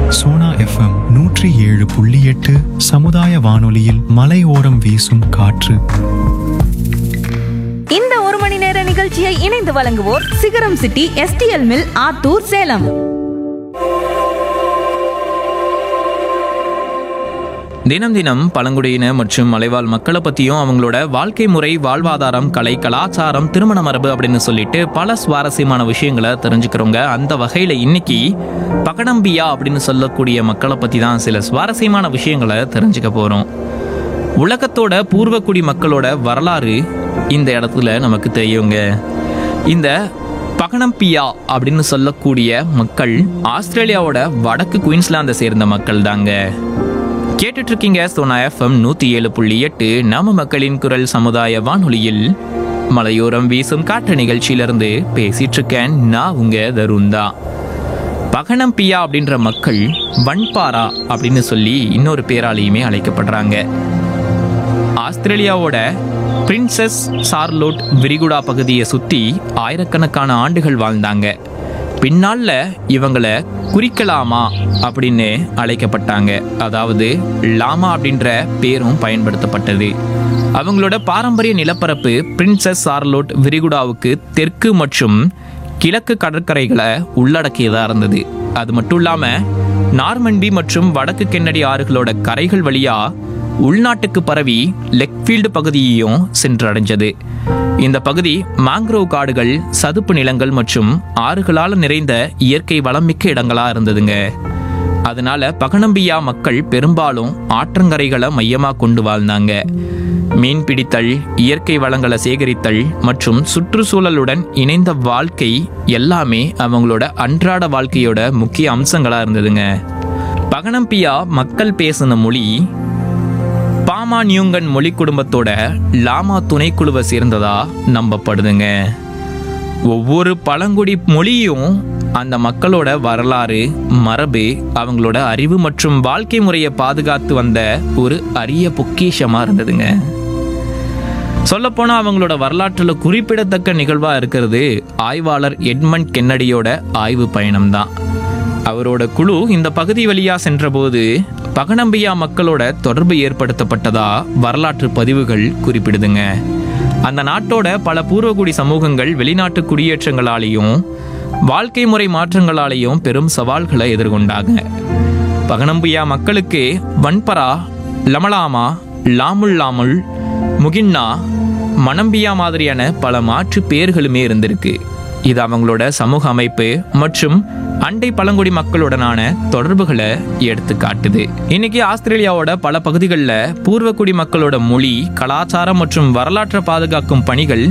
Sona FM நூற்றி ஏழு புள்ளி எட்டு சமுதாய வானொலியில் மலையோரம் வீசும் காற்று இந்த ஒரு மணி நேர நிகழ்ச்சியை இணைந்து வழங்குவோர் Sigaram city STL mill Attur Salem தினம் தினம் பழங்குடியின மற்றும் மலைவாழ் மக்களை பற்றியும் அவங்களோட வாழ்க்கை முறை வாழ்வாதாரம் கலை கலாச்சாரம் திருமண மரபு அப்படின்னு சொல்லிட்டு பல சுவாரஸ்யமான விஷயங்களை தெரிஞ்சுக்கிறோங்க அந்த வகையில் இன்னைக்கு பகடம்பியா அப்படின்னு சொல்லக்கூடிய மக்களை பற்றி தான் சில சுவாரஸ்யமான விஷயங்களை தெரிஞ்சுக்க போகிறோம் உலகத்தோட பூர்வக்குடி மக்களோட வரலாறு இந்த இடத்துல நமக்கு தெரியுங்க இந்த பகனம்பியா அப்படின்னு சொல்லக்கூடிய மக்கள் ஆஸ்திரேலியாவோட வடக்கு குயின்ஸ்லாந்தை சேர்ந்த மக்கள் தாங்க கேட்டுட்டு இருக்கீங்க சோனா எஃப்எம் நூத்தி ஏழு புள்ளி எட்டு நாம மக்களின் குரல் சமுதாய வானொலியில் மலையோரம் வீசும் காற்று நிகழ்ச்சியிலிருந்து பேசிட்டு இருக்கேன் நான் உங்க தருண் தான் பகனம்பியா அப்படின்ற மக்கள் வன்பாரா அப்படின்னு சொல்லி இன்னொரு பேராலையுமே அழைக்கப்படுறாங்க ஆஸ்திரேலியாவோட பிரின்சஸ் சார்லோட் விரிகுடா பகுதியை சுற்றி ஆயிரக்கணக்கான ஆண்டுகள் வாழ்ந்தாங்க பின்னால இவங்களை குறிக்கலாமா அப்படின்னு அழைக்கப்பட்டாங்க அதாவது லாமா அப்படின்ற பேரும் பயன்படுத்தப்பட்டது அவங்களோட பாரம்பரிய நிலப்பரப்பு பிரின்சஸ் சார்லோட் விரிகுடாவுக்கு தெற்கு மற்றும் கிழக்கு கடற்கரைகளை உள்ளடக்கியதாக இருந்தது அது மட்டும் இல்லாமல் நார்மண்டி மற்றும் வடக்கு கென்னடி ஆறுகளோட கரைகள் வழியா உள்நாட்டுக்கு பரவி லெக்ஃபீல்டு பகுதியையும் சென்றடைஞ்சது இந்த பகுதி மேங்க்ரோவ் காடுகள் சதுப்பு நிலங்கள் மற்றும் ஆறுகளால் நிறைந்த இயற்கை வளமிக்க இடங்களா இருந்ததுங்க அதனால பகனம்பியா மக்கள் பெரும்பாலும் ஆற்றங்கரைகளை மையமா கொண்டு வாழ்ந்தாங்க மீன் பிடித்தல் இயற்கை வளங்களை சேகரித்தல் மற்றும் சுற்றுச்சூழலுடன் இணைந்த வாழ்க்கை எல்லாமே அவங்களோட அன்றாட வாழ்க்கையோட முக்கிய அம்சங்களா இருந்ததுங்க பகனம்பியா மக்கள் பேசின மொழி பாமா நியூங்கன் மொழி குடும்பத்தோட லாமா துணைக்குழுவை சேர்ந்ததா நம்பப்படுதுங்க ஒவ்வொரு பழங்குடி மொழியும் அந்த மக்களோட வரலாறு மரபு அவங்களோட அறிவு மற்றும் வாழ்க்கை முறையை பாதுகாத்து வந்த ஒரு அரிய பொக்கிஷமா இருந்ததுங்க சொல்லப்போனால் அவங்களோட வரலாற்றில் குறிப்பிடத்தக்க நிகழ்வாக இருக்கிறது ஆய்வாளர் எட்மண்ட் கென்னடியோட ஆய்வு பயணம்தான் அவரோட குழு இந்த பகுதி வழியா சென்றபோது பகனம்பியா மக்களோட தொடர்பு ஏற்படுத்தப்பட்டதா வரலாற்று பதிவுகள் குறிப்பிடுதுங்க அந்த நாட்டோட பல பூர்வகுடி சமூகங்கள் வெளிநாட்டு குடியேற்றங்களாலேயும் வாழ்க்கை முறை மாற்றங்களாலேயும் பெரும் சவால்களை எதிர்கொண்டாங்க பகனம்பியா மக்களுக்கு வன்பரா லமலாமா லாமுல் லாமுல் முகின்னா மணம்பியா மாதிரியான பல மாற்று பேர்களுமே இருந்திருக்கு இது அவங்களோட சமூக அமைப்பு மற்றும் அண்டை பழங்குடி மக்களுடனான தொடர்புகளை எடுத்து காட்டுது இன்னைக்கு ஆஸ்திரேலியாவோட பல பகுதிகளில் பூர்வக்குடி மக்களோட மொழி கலாச்சாரம் மற்றும் வரலாற்றை பாதுகாக்கும் பணிகள்